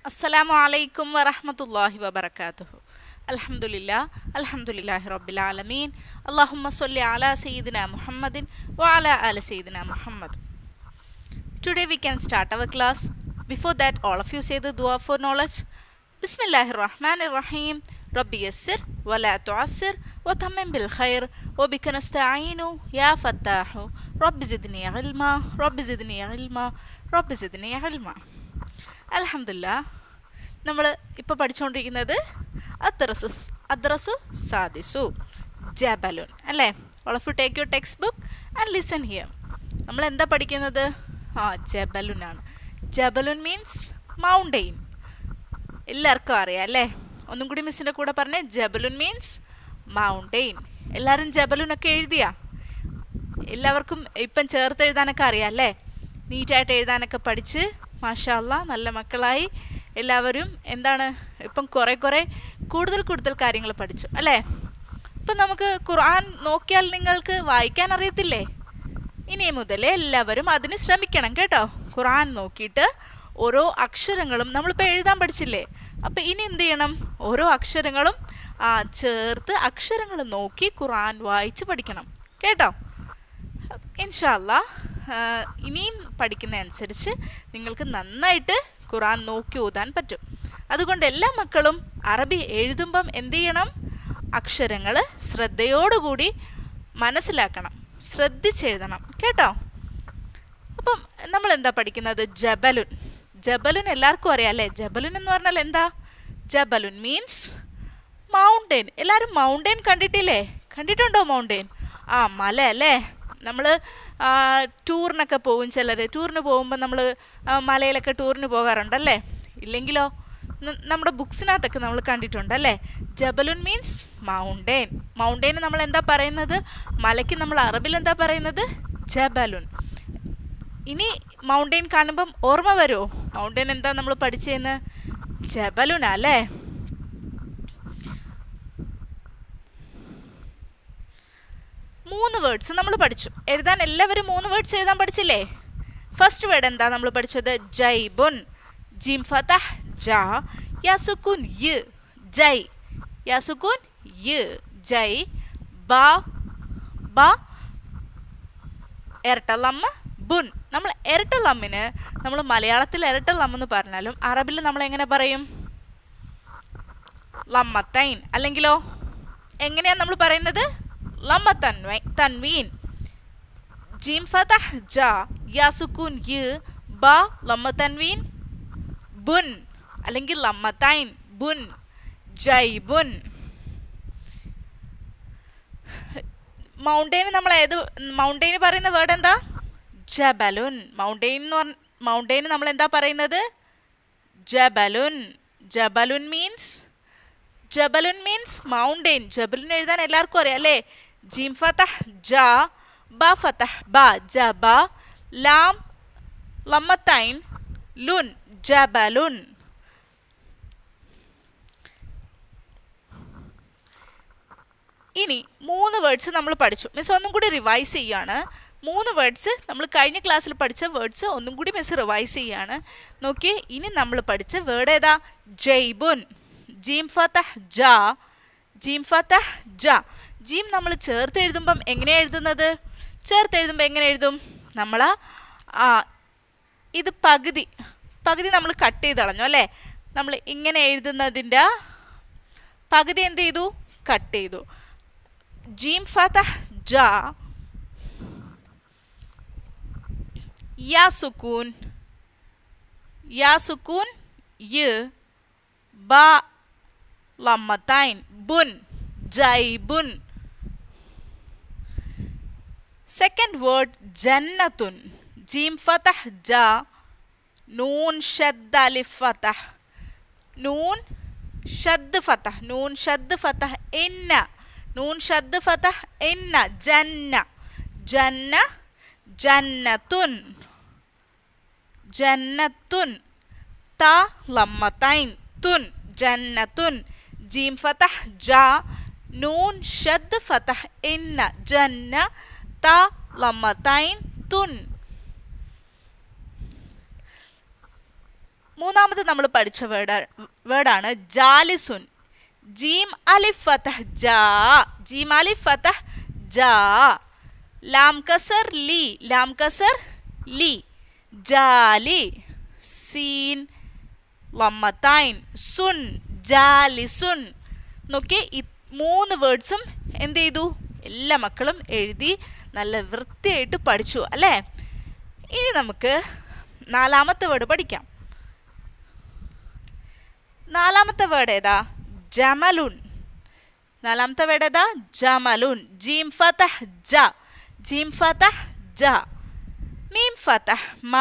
അസ്സലാമു അലൈക്കും വറഹ്മത്തുള്ളാഹി വബറകാതുഹു അൽഹംദുലില്ലാ അൽഹംദുലില്ലാഹി റബ്ബിൽ ആലമീൻ അല്ലാഹുമ്മ സ്വല്ലി അലാ സയ്യിദിന മുഹമ്മദിൻ വഅലാ ആലി സയ്യിദിന Muhammad Today we can start our class. Before that, all of you say the dua for knowledge. Bismillahir Rahmanir Rahim. ربي يسر ولا تعسر وتمم بالخير وبك نستعين يا فتاح رب زدني علما رب زدني علما رب زدني علما അലഹമില്ല നമ്മൾ ഇപ്പോൾ പഠിച്ചുകൊണ്ടിരിക്കുന്നത് അദ്രസു അദ്രസു സാദിസു ജബലുൻ അല്ലേ all of you take your textbook and listen here നമ്മൾ എന്താ പഠിക്കുന്നത് ആ ജബലുൻ ആണ് ജബലുൻ മീൻസ് മൗണ്ടെയിൻ എല്ലാവർക്കും അറിയാം അല്ലേ ഒന്നും കൂടി മിസ്സിൻ്റെ കൂടെ പറഞ്ഞേ ജബലുൻ മീൻസ് മൗണ്ടെയിൻ എല്ലാവരും ജബലുനൊക്കെ എഴുതിയാ എല്ലാവർക്കും ഇപ്പം ചേർത്ത് എഴുതാനൊക്കെ അറിയാം അല്ലേ നീറ്റായിട്ട് എഴുതാനൊക്കെ പഠിച്ച് മാഷാല്ല നല്ല മക്കളായി എല്ലാവരും എന്താണ് ഇപ്പം കുറേ കുറേ കൂടുതൽ കൂടുതൽ കാര്യങ്ങൾ പഠിച്ചു അല്ലേ ഇപ്പം നമുക്ക് ഖുർആൻ നോക്കിയാൽ നിങ്ങൾക്ക് വായിക്കാൻ അറിയത്തില്ലേ ഇനി മുതൽ എല്ലാവരും അതിന് ശ്രമിക്കണം കേട്ടോ ഖുർആൻ നോക്കിയിട്ട് ഓരോ അക്ഷരങ്ങളും നമ്മളിപ്പോൾ എഴുതാൻ പഠിച്ചില്ലേ അപ്പം ഇനി എന്ത് ചെയ്യണം ഓരോ അക്ഷരങ്ങളും ആ ചേർത്ത് അക്ഷരങ്ങൾ നോക്കി ഖുർആൻ വായിച്ച് പഠിക്കണം കേട്ടോ ഇൻഷാല്ല ഇനിയും പഠിക്കുന്ന അനുസരിച്ച് നിങ്ങൾക്ക് നന്നായിട്ട് ഖുറാൻ നോക്കി ഓതാൻ പറ്റും അതുകൊണ്ട് എല്ലാ മക്കളും അറബി എഴുതുമ്പം എന്ത് ചെയ്യണം അക്ഷരങ്ങൾ ശ്രദ്ധയോടുകൂടി മനസ്സിലാക്കണം ശ്രദ്ധിച്ചെഴുതണം കേട്ടോ അപ്പം നമ്മൾ എന്താ പഠിക്കുന്നത് ജബലുൻ ജബലുൻ എല്ലാവർക്കും അറിയാം അല്ലേ ജബലുൻ എന്ന് പറഞ്ഞാൽ എന്താ ജബലുൻ മീൻസ് മൗണ്ടെയിൻ എല്ലാവരും മൗണ്ടെയിൻ കണ്ടിട്ടില്ലേ കണ്ടിട്ടുണ്ടോ മൗണ്ടെയിൻ ആ മല അല്ലേ നമ്മൾ ടൂറിനൊക്കെ പോകും ചിലർ ടൂറിന് പോകുമ്പോൾ നമ്മൾ മലയിലൊക്കെ ടൂറിന് പോകാറുണ്ടല്ലേ ഇല്ലെങ്കിലോ നമ്മുടെ ബുക്സിനകത്തൊക്കെ നമ്മൾ കണ്ടിട്ടുണ്ടല്ലേ ജബലുൻ മീൻസ് മൗണ്ടെയിൻ മൗണ്ടെയിൻ നമ്മൾ എന്താ പറയുന്നത് മലയ്ക്ക് നമ്മൾ അറബിൽ എന്താ പറയുന്നത് ജബലുൻ ഇനി മൗണ്ടെയിൻ കാണുമ്പം ഓർമ്മ വരുമോ മൗണ്ടെയിൻ എന്താ നമ്മൾ പഠിച്ചതെന്ന് ജബലുനാ അല്ലേ മൂന്ന് വേർഡ്സ് നമ്മൾ പഠിച്ചു എഴുതാൻ എല്ലാവരും മൂന്ന് വേർഡ്സ് എഴുതാൻ പഠിച്ചില്ലേ ഫസ്റ്റ് വേർഡ് എന്താ നമ്മൾ പഠിച്ചത് ജൈബുൻ ജിം ഫതഹ് ജ യസുക്കുൻ യ് ജൈ യസുക്കുൻ യ് ജൈ ബ ബ ഇരട്ടലമ്മ ബുൻ നമ്മൾ ഇരട്ടലമ്മിന് നമ്മൾ മലയാളത്തിൽ ഇരട്ടലമ്മെന്ന് പറഞ്ഞാലും അറബിൽ നമ്മൾ എങ്ങനെ പറയും ലമ്മത്തൈൻ അല്ലെങ്കിലോ എങ്ങനെയാണ് നമ്മൾ പറയുന്നത് ലമ്മ തൻവൈ തൻവീൻ ജീം ഫതഹ് ജ യാ സുക്കൂൻ യ് ബ ലമ്മ തൻവീൻ ബുൻ അല്ലെങ്കിൽ ലമ്മത്തൈൻ ബുൻ ജൈബുൻ മൗണ്ടെയിൻ നമ്മൾ ഏത് മൗണ്ടെയിൻ പറയുന്ന വേർഡ് എന്താ ജബലുൻ മൗണ്ടെയിൻ എന്ന് പറഞ്ഞ മൗണ്ടെയിൻ നമ്മൾ എന്താ പറയുന്നത് ജബലുൻ ജബലുൻ മീൻസ് ജബലുൻ മീൻസ് മൗണ്ടെയിൻ ജബലുൻ എഴുതാൻ എല്ലാവർക്കും അറിയാം അല്ലേ ജീം ഫതഹ് ജ ബ ഫതഹ് ബ ജബ ലാം ലമ്മത്തൈൻ ലുൻ ജബലുൻ ഇനി മൂന്ന് വേർഡ്സ് നമ്മൾ പഠിച്ചു മിസ് ഒന്നും കൂടി റിവൈസ് ചെയ്യാണ് മൂന്ന് വേർഡ്സ് നമ്മൾ കഴിഞ്ഞ ക്ലാസ്സിൽ പഠിച്ച വേർഡ്സ് ഒന്നും കൂടി മിസ് റിവൈസ് ചെയ്യാണ് നോക്കി ഇനി നമ്മൾ പഠിച്ച വേർഡ് ഏതാ ജയ്ബുൻ ജീം ഫതഹ് ജ ജീം ഫതഹ് ജ ജീം നമ്മൾ ചേർത്ത് എഴുതുമ്പം എങ്ങനെയാണ് എഴുതുന്നത് ചേർത്ത് എഴുതുമ്പോൾ എങ്ങനെ എഴുതും നമ്മൾ ആ ഇത് പകുതി പകുതി നമ്മൾ കട്ട് ചെയ്ത് കളഞ്ഞു അല്ലേ നമ്മൾ ഇങ്ങനെ എഴുതുന്നതിൻ്റെ പകുതി എന്ത് ചെയ്തു കട്ട് ചെയ്തു ജീം ഫതഹ് ജ യാ സുക്കൂൻ യാ സുക്കൂൻ യ് ബ ലമ്മത്തൈൻ ബുൻ ജൈബുൻ സെക്കൻഡ് വേർഡ് ജന്നത്തുൻ ജീം ഫതഹ് ജ നൂൻ ഷദ്ദ അലിഫ് ഫതഹ് നൂൻ ഷദ് ഫതഹ് നൂൻ ഷദ് ഫതഹ് ഇന്ന നൂൻ ഷദ് ഫതഹ് ഇന്ന ജന്ന ജന്ന ജന്നത്തുൻ ജന്നത്തുൻ ത ലമ്മത്തൈൻ തുൻ ജന്നത്തുൻ ജീം ഫതഹ് ജ നൂൻ ഷദ് ഫതഹ് ഇന്ന ജന്ന ത ലമ്മത്തൈൻ തുൻ മൂന്നാമത് നമ്മൾ പഠിച്ച വേർഡ് വേർഡാണ് ജാലിസുൻ ജീം അലിഫ് ഫതഹ് ജാ ജീം അലിഫ് ഫതഹ് ജാ ലാം കസർ ലി ലാം കസർ ലി ജാലി സീൻ ലമ്മത്തൈൻ സുൻ ജാലിസുൻ നോക്കി ഈ മൂന്ന് വേർഡ്സും എന്ത് ചെയ്തു എല്ലാ മക്കളും എഴുതി നല്ല വൃത്തിയായിട്ട് പഠിച്ചു അല്ലേ ഇനി നമുക്ക് നാലാമത്തെ വേർഡ് പഠിക്കാം നാലാമത്തെ വേർഡ് ഏതാ ജമലുൻ നാലാമത്തെ വേർഡ് ഏതാ ജമലുൻ ജീം ഫതഹ് ജ ജീം ഫതഹ് ജ മീം ഫതഹ് മ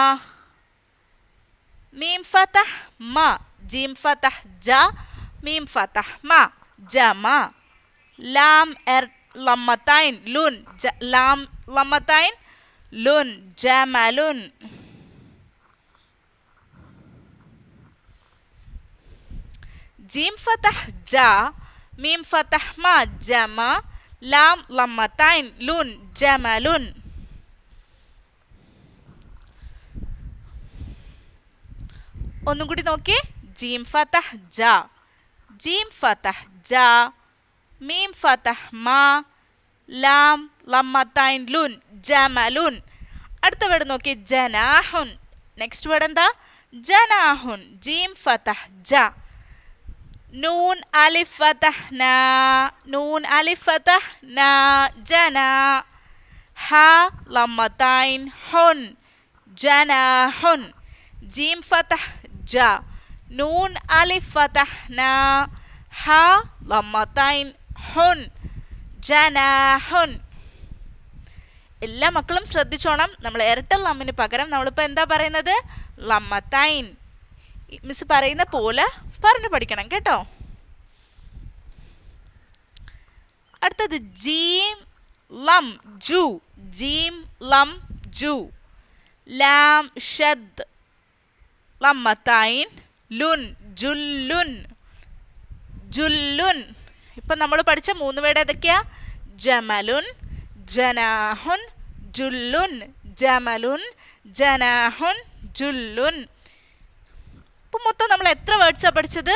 മീം ഫതഹ് മ ജീം ഫതഹ് ജ മീം ഫതഹ് മ ജമ ലാം എർ ലമ്മത്തൈൻ ലുൻ ജ ലാം ലമ്മത്തൈൻ ലുൻ ജമലുൻ ജീം ഫതഹ് ജ മീം ഫതഹ് മ ജമ ലാം ലമ്മത്തൈൻ ലുൻ ജമലുൻ ഒന്നും കൂടി നോക്കിയേ ജീം ഫതഹ് ജ ജീം ഫതഹ് ജ മീം ഫതഹ് മ ലാം ലമ്മത്തൈൻ ലുൻ ജമലുൻ അടുത്ത വേർഡ് നോക്കി ജനാഹുൻ നെക്സ്റ്റ് വേർഡ് എന്താ ജനാഹുൻ ജീം ഫതഹ് ജ നൂൻ അലിഫ് ഫതഹ് ന നൂൻ അലിഫ് ഫതഹ് ന ജന ഹ ലമ്മത്തൈൻ ഹുൻ ജനാഹുൻ ജീം ഫതഹ് ജ നൂൻ അലിഫ് ഫതഹ് ന ഹ ലമ്മത്തൈൻ ഹുൻ ജനാഹുൻ എല്ലാ മക്കളും ശ്രദ്ധിച്ചോണം നമ്മൾ ഇരട്ട ലമ്മിന് പകരം നമ്മളിപ്പോൾ എന്താ പറയുന്നത് ലമ്മത്തൈൻ മിസ് പറയുന്ന പോലെ പറഞ്ഞു പഠിക്കണം കേട്ടോ അടുത്തത് ജീം ലം ജു ജീം ലം ജു ലാം ഷദ് ലമ്മത്തൈൻ ലുൻ ജുല്ലുൻ ജുല്ലുൻ ഇപ്പം നമ്മൾ പഠിച്ച മൂന്ന് വേർഡ് ഏതൊക്കെയാ ജമലുൻ ജനാഹുൻ ജുല്ലുൻ ജമലുൻ ജനാഹുൻ ജുല്ലുൻ ഇപ്പം മൊത്തം നമ്മൾ എത്ര വേർഡ്സാണ് പഠിച്ചത്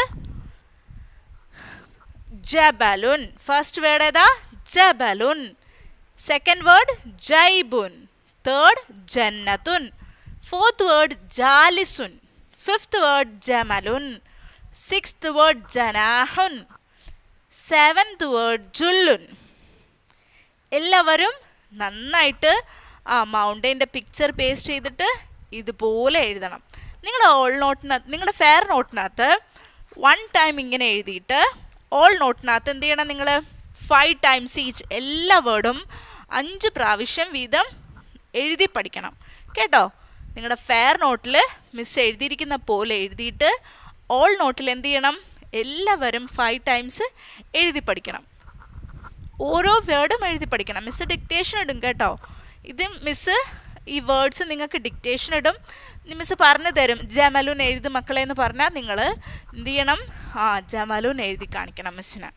ജബലുൻ ഫസ്റ്റ് വേർഡ് ഏതാ ജബലുൻ സെക്കൻഡ് വേർഡ് ജൈബുൻ തേർഡ് ജന്നത്തുൻ ഫോർത്ത് വേർഡ് ജാലിസുൻ ഫിഫ്ത്ത് വേർഡ് ജമലുൻ സിക്സ്ത് വേർഡ് ജനാഹുൻ സെവൻത് വേർഡ് ജുല്ലുൻ എല്ലാവരും നന്നായിട്ട് ആ മൗണ്ടൈൻ്റെ പിക്ചർ പേസ്റ്റ് ചെയ്തിട്ട് ഇതുപോലെ എഴുതണം നിങ്ങളുടെ ഓൾ നോട്ടിനകത്ത് നിങ്ങളുടെ ഫെയർ നോട്ടിനകത്ത് വൺ ടൈം ഇങ്ങനെ എഴുതിയിട്ട് ഓൾ നോട്ടിനകത്ത് എന്ത് ചെയ്യണം നിങ്ങൾ ഫൈവ് ടൈംസ് ഈച്ച് എല്ലാ വേർഡും അഞ്ച് പ്രാവശ്യം വീതം എഴുതി പഠിക്കണം കേട്ടോ നിങ്ങളുടെ ഫെയർ നോട്ടിൽ മിസ് എഴുതിയിരിക്കുന്ന പോലെ എഴുതിയിട്ട് ഓൾ നോട്ടിൽ എന്ത് ചെയ്യണം എല്ലാവരും ഫൈവ് ടൈംസ് എഴുതി പഠിക്കണം ഓരോ വേർഡും എഴുതി പഠിക്കണം മിസ് ഡിക്റ്റേഷൻ ഇടും കേട്ടോ ഇത് മിസ് ഈ വേർഡ്സ് നിങ്ങൾക്ക് ഡിക്റ്റേഷൻ ഇടും മിസ് പറഞ്ഞു തരും ജമലൂൻ എഴുതി മക്കളെ എന്ന് പറഞ്ഞാൽ നിങ്ങൾ എന്ത് ചെയ്യണം ആ ജമലൂൻ എഴുതി കാണിക്കണം മിസ്സിന്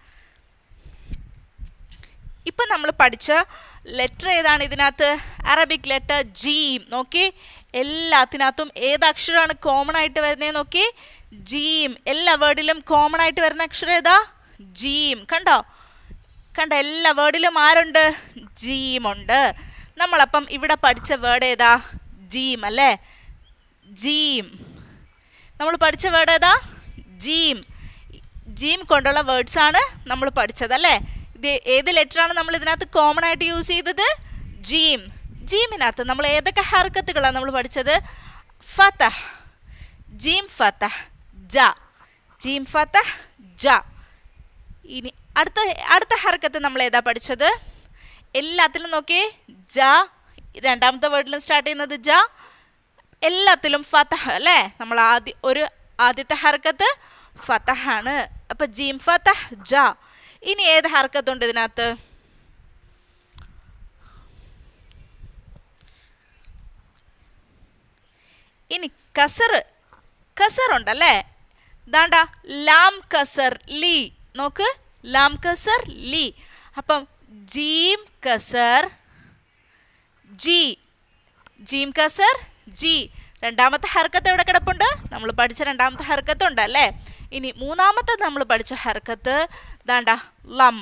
ഇപ്പം നമ്മൾ പഠിച്ച ലെറ്റർ ഏതാണ് ഇതിനകത്ത് അറബിക് ലെറ്റർ ജീം നോക്കി എല്ലാത്തിനകത്തും ഏത് അക്ഷരമാണ് കോമൺ ആയിട്ട് വരുന്നത് നോക്കി ജീം എല്ലാ വേർഡിലും കോമൺ ആയിട്ട് വരുന്ന അക്ഷരം ഏതാ ജീം കണ്ടോ കണ്ട എല്ലാ വേർഡിലും ആരുണ്ട് ജീമുണ്ട് നമ്മളപ്പം ഇവിടെ പഠിച്ച വേർഡ് ഏതാ ജീം അല്ലേ ജീം നമ്മൾ പഠിച്ച വേർഡ് ഏതാ ജീം ജീം കൊണ്ടുള്ള വേർഡ്സ് ആണ് നമ്മൾ പഠിച്ചത് അല്ലേ ഇത് ഏത് ലെറ്ററാണ് നമ്മൾ ഇതിനകത്ത് കോമൺ ആയിട്ട് യൂസ് ചെയ്തത് ജീം ജീമിനകത്ത് നമ്മൾ ഏതൊക്കെ ഹർക്കത്തുകളാണ് നമ്മൾ പഠിച്ചത് ഫതഹ് ജീം ഫതഹ് ജ ജീം ഫതഹ് ജ ഇനി അടുത്ത അടുത്ത ഹർക്കത്ത് നമ്മൾ ഏതാ പഠിച്ചത് എല്ലാത്തിലും നോക്കിയേ ജ രണ്ടാമത്തെ വേർഡിലും സ്റ്റാർട്ട് ചെയ്യുന്നത് ജ എല്ലാത്തിലും ഫതഹ് അല്ലേ നമ്മൾ ആദ്യ ഒരു ആദ്യത്തെ ഹർക്കത്ത് ഫതഹാണ് അപ്പം ജീം ഫതഹ് ജ ഇനി ഏത് ഹർക്കത്തുണ്ട് ഇതിനകത്ത് ഇനി കസർ കസർ ഉണ്ടല്ലേ ദാണ്ട ലാം കസർ ലീ നോക്ക് ലാം കസർ ലീ അപ്പം ജീം കസർ ജി ജീം കസർ ജി രണ്ടാമത്തെ ഹർക്കത്ത് എവിടെ കിടപ്പുണ്ട് നമ്മൾ പഠിച്ച രണ്ടാമത്തെ ഹർക്കത്ത് ഉണ്ട് അല്ലേ ഇനി മൂന്നാമത്തെ നമ്മൾ പഠിച്ച ഹർക്കത്ത് ദാണ്ട ലം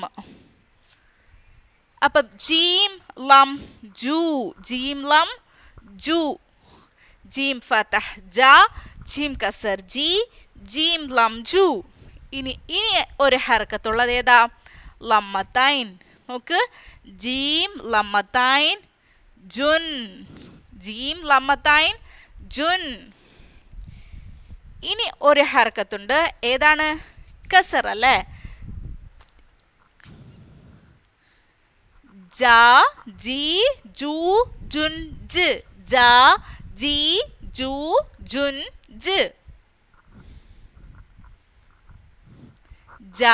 അപ്പം ജീം ലം ജൂ ജീം ലം ജൂ ജീം ഫതഹ് ജ ജീം കസർ ജി ജീം ലം ജു ഇനി ഇനി ഒരു ഹർക്കത്തുള്ളത് ഏതാ ലമ്മത്തൈൻ നോക്ക് ജീം ലമ്മത്തൈൻ ജുൻ ജീം ലമ്മത്തൈൻ ജുൻ ഇനി ഒരു ഹർക്കത്തുണ്ട് ഏതാണ് കസർ അല്ലേ ജ ജി ജു ജുൻ ജ് ജ ജി ജു ജുൻ ജ് ജ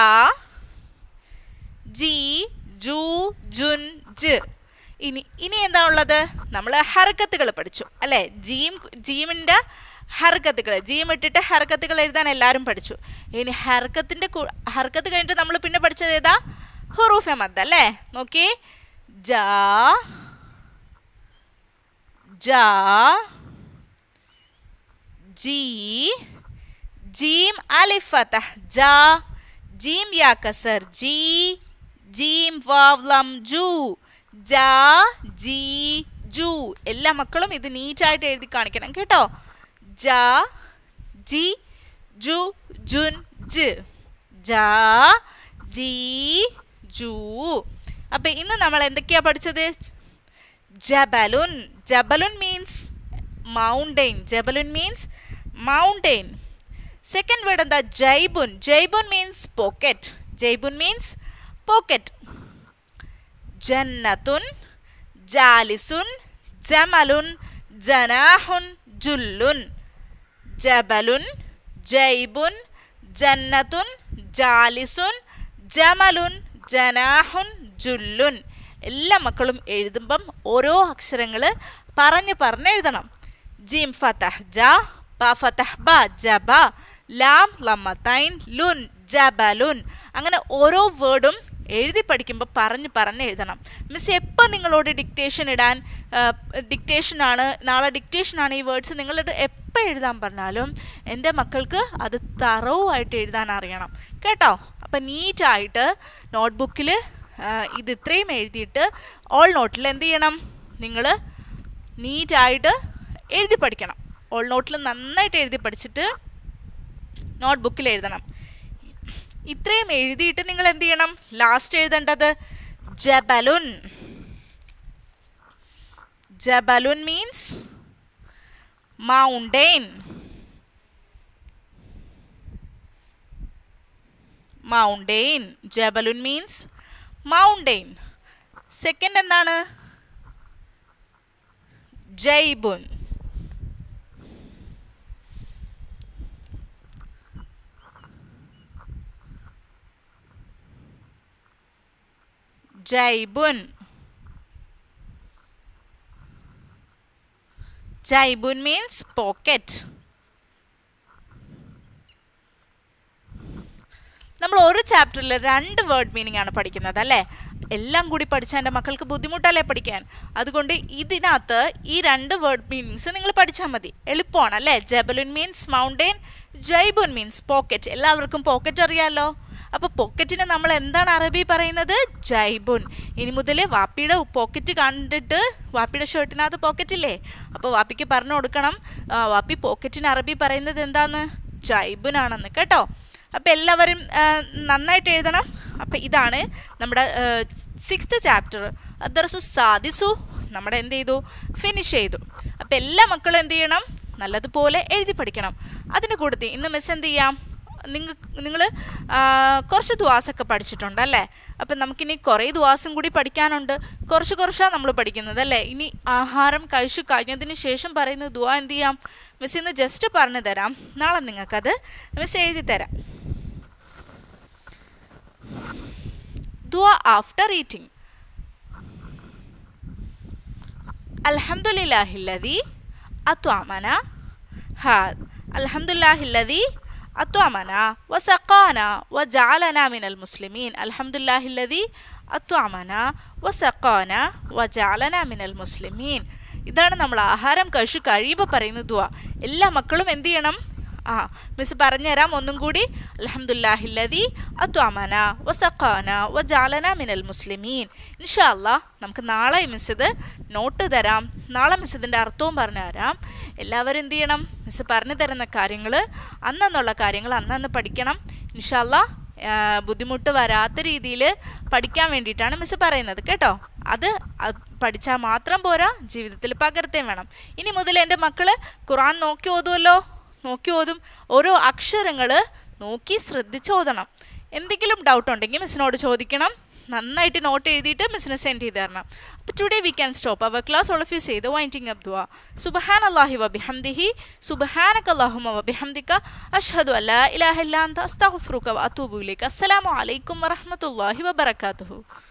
ജി ജു ജുൻ ജ് ഇനി ഇനി എന്താ ഉള്ളത് നമ്മൾ ഹർക്കത്തുകൾ പഠിച്ചു അല്ലേ ജീം ജീമിൻ്റെ ഹർക്കത്തുകൾ ജീം ഇട്ടിട്ട് ഹർക്കത്തുകൾ എഴുതാൻ എല്ലാവരും പഠിച്ചു ഇനി ഹർക്കത്തിൻ്റെ ഹർക്കത്ത് കഴിഞ്ഞിട്ട് നമ്മൾ പിന്നെ പഠിച്ചത് ഏതാ ഹുറൂഫെ മദ് അല്ലേ നോക്കിയേ ജ ജ ജി ജീം അലിഫ് ഫതഹ് ജ ജീം യാ കസർ ജി ജീം വാവ് ലം ജു ജ ജി ജു എല്ലാ മക്കളും ഇത് നീറ്റായിട്ട് എഴുതി കാണിക്കണം കേട്ടോ ജ ജി ജു ജുൻ ജ് ജ ജി ജു അപ്പം ഇന്ന് നമ്മൾ എന്തൊക്കെയാ പഠിച്ചത് ജബലുൻ ജബലുൻ മീൻസ് മൗണ്ടെയിൻ ജബലുൻ മീൻസ് മൗണ്ടെയിൻ സെക്കൻഡ് വേർഡ് എന്താ ജൈബുൻ ജൈബുൻ മീൻസ് പോക്കറ്റ് ജൈബുൻ മീൻസ് പോക്കറ്റ് ജന്നത്തുൻ ജാലിസുൻ ജമലുൻ ജനാഹുൻ ജുല്ലുൻ ജബലുൻ ജൈബുൻ ജന്നത്തുൻ ജാലിസുൻ ജമലുൻ ജനാഹുൻ ജുല്ലുൻ എല്ലാ മക്കളും എഴുതുമ്പം ഓരോ അക്ഷരങ്ങൾ പറഞ്ഞ് പറഞ്ഞ് എഴുതണം ജീം ഫതഹ് ജ ബ ഫതഹ് ബ ജബ ലാം ലമതൈൻ ലുൻ ജബലുൻ അങ്ങനെ ഓരോ വേർഡും എഴുതി പഠിക്കുമ്പോൾ പറഞ്ഞ് പറഞ്ഞ് എഴുതണം മിസ് എപ്പോൾ നിങ്ങളോട് ഡിക്റ്റേഷൻ ഇടാൻ ഡിക്റ്റേഷനാണ് നാളെ ഡിക്റ്റേഷനാണ് ഈ വേർഡ്സ് നിങ്ങളത് എപ്പോൾ എഴുതാൻ പറഞ്ഞാലും എൻ്റെ മക്കൾക്ക് അത് തറവുമായിട്ട് എഴുതാൻ അറിയണം കേട്ടോ അപ്പം നീറ്റായിട്ട് നോട്ട്ബുക്കിൽ ഇത് ഇത്രയും എഴുതിയിട്ട് ഓൾ നോട്ടിൽ എന്ത് ചെയ്യണം നിങ്ങൾ നീറ്റായിട്ട് എഴുതി പഠിക്കണം ഓൾ നോട്ടിൽ നന്നായിട്ട് എഴുതി പഠിച്ചിട്ട് നോട്ട്ബുക്കിൽ എഴുതണം ഇത്രയും എഴുതിയിട്ട് നിങ്ങൾ എന്ത് ചെയ്യണം ലാസ്റ്റ് എഴുതേണ്ടത് ജബലുൻ ജബലുൻ മീൻസ് മൗണ്ടെയിൻ മൗണ്ടെയിൻ ജബലുൻ മീൻസ് മൗണ്ടെയിൻ സെക്കൻഡ് എന്താണ് ജൈബുൻ ജൈബുൻ ജൈബുൻ മീൻസ് പോക്കറ്റ് നമ്മൾ ഒരു ചാപ്റ്ററിൽ രണ്ട് വേർഡ് മീനിങ് ആണ് പഠിക്കുന്നത് അല്ലേ എല്ലാം കൂടി പഠിച്ചാൽ എൻ്റെ മക്കൾക്ക് ബുദ്ധിമുട്ടല്ലേ പഠിക്കാൻ അതുകൊണ്ട് ഇതിനകത്ത് ഈ രണ്ട് വേർഡ് മീനിങ്സ് നിങ്ങൾ പഠിച്ചാൽ മതി എളുപ്പമാണ് അല്ലേ ജബലുൻ മീൻസ് മൗണ്ടെയിൻ ജൈബുൻ മീൻസ് പോക്കറ്റ് എല്ലാവർക്കും പോക്കറ്റ് അറിയാമല്ലോ അപ്പോൾ പോക്കറ്റിന് നമ്മൾ എന്താണ് അറബി പറയുന്നത് ജൈബുൻ ഇനി മുതൽ വാപ്പിയുടെ പോക്കറ്റ് കണ്ടിട്ട് വാപ്പിയുടെ ഷർട്ടിനകത്ത് പോക്കറ്റ് ഇല്ലേ അപ്പോൾ വാപ്പിക്ക് പറഞ്ഞു കൊടുക്കണം വാപ്പി പോക്കറ്റിന് അറബി പറയുന്നത് എന്താന്ന് ജൈബുനാണെന്ന് കേട്ടോ അപ്പോൾ എല്ലാവരും നന്നായിട്ട് എഴുതണം അപ്പോൾ ഇതാണ് നമ്മുടെ സിക്സ്ത് ചാപ്റ്റർ അദ്രസു സാദിസു നമ്മുടെ എന്ത് ചെയ്തു ഫിനിഷ് ചെയ്തു അപ്പോൾ എല്ലാ മക്കളും എന്ത് ചെയ്യണം നല്ലതുപോലെ എഴുതി പഠിക്കണം അതിന് കൂടത്തി ഇന്ന് മിസ് എന്ത് ചെയ്യാം നിങ്ങൾ നിങ്ങൾ കുറച്ച് ദ്വാസൊക്കെ പഠിച്ചിട്ടുണ്ട് അല്ലേ അപ്പം നമുക്കിനി കുറേ ദ്വാസം കൂടി പഠിക്കാനുണ്ട് കുറച്ച് കുറച്ചാണ് നമ്മൾ പഠിക്കുന്നത് അല്ലേ ഇനി ആഹാരം കഴിച്ചു കഴിഞ്ഞതിന് ശേഷം പറയുന്ന ദ്വാ എന്ത് ചെയ്യാം മിസ് ഇന്ന് ജസ്റ്റ് പറഞ്ഞു തരാം നാളെ നിങ്ങൾക്കത് മിസ് എഴുതി തരാം ദ്വാ ആഫ്റ്റർ ഈറ്റിംഗ് അൽഹംദുലില്ലാഹില്ലദി അത്വാമന ഹാദ് അൽഹംദുലില്ലാഹില്ലദി أطعمنا وسقانا وجعلنا من المسلمين الحمد لله الذي أطعمنا وسقانا وجعلنا من المسلمين ഇതാണ് നമ്മൾ ആഹാരം കഴിച്ചു കഴിയുമ്പോൾ പറയുന്ന ദുവ എല്ലാ മക്കളും എന്ത് ചെയ്യണം ആ മിസ് പറഞ്ഞുതരാം ഒന്നും കൂടി അലഹമുല്ലാഹില്ലതി അത്വാമന വസഖാന വജാലന മിനൽ മുസ്ലിമീൻ ഇൻഷാ അല്ലാ നമുക്ക് നാളെ മിസ് ഇത് നോട്ട് തരാം നാളെ മിസ് ഇതിൻ്റെ അർത്ഥവും പറഞ്ഞു തരാം എല്ലാവരും എന്ത് ചെയ്യണം മിസ് പറഞ്ഞു തരുന്ന കാര്യങ്ങൾ അന്നെന്നുള്ള കാര്യങ്ങൾ അന്നന്ന് പഠിക്കണം ഇൻഷാ അല്ലാ ബുദ്ധിമുട്ട് വരാത്ത രീതിയിൽ പഠിക്കാൻ വേണ്ടിയിട്ടാണ് മിസ് പറയുന്നത് കേട്ടോ അത് പഠിച്ചാൽ മാത്രം പോരാ ജീവിതത്തിൽ പകർത്തേം വേണം ഇനി മുതൽ എൻ്റെ മക്കൾ ഖുറാൻ നോക്കി ഓതുമല്ലോ നോക്കി ഓതും ഓരോ അക്ഷരങ്ങൾ നോക്കി ശ്രദ്ധിച്ച് ഓതണം എന്തെങ്കിലും ഡൗട്ട് ഉണ്ടെങ്കിൽ മിസ്സിനോട് ചോദിക്കണം നന്നായിട്ട് നോട്ട് എഴുതിയിട്ട് മിസ്സിന് സെൻഡ് ചെയ്ത് തരണം അപ്പോൾ today we can stop our class all of you ചെയ്ത് വൈൻഡിങ് അബ് ദുവ സുബഹാൻ അള്ളാഹി വബിഹംദിഹി സുബഹാനക അല്ലാഹുമ്മ വബിഹംദിക അഷ്ഹദു അല്ലാ ഇലാഹ ഇല്ലാ അൻത അസ്തഗ്ഫിറുക വഅതൂബു ഇലൈക അസ്സലാമു അലൈക്കും വറഹ്മത്തുള്ളാഹി വബറകാതുഹു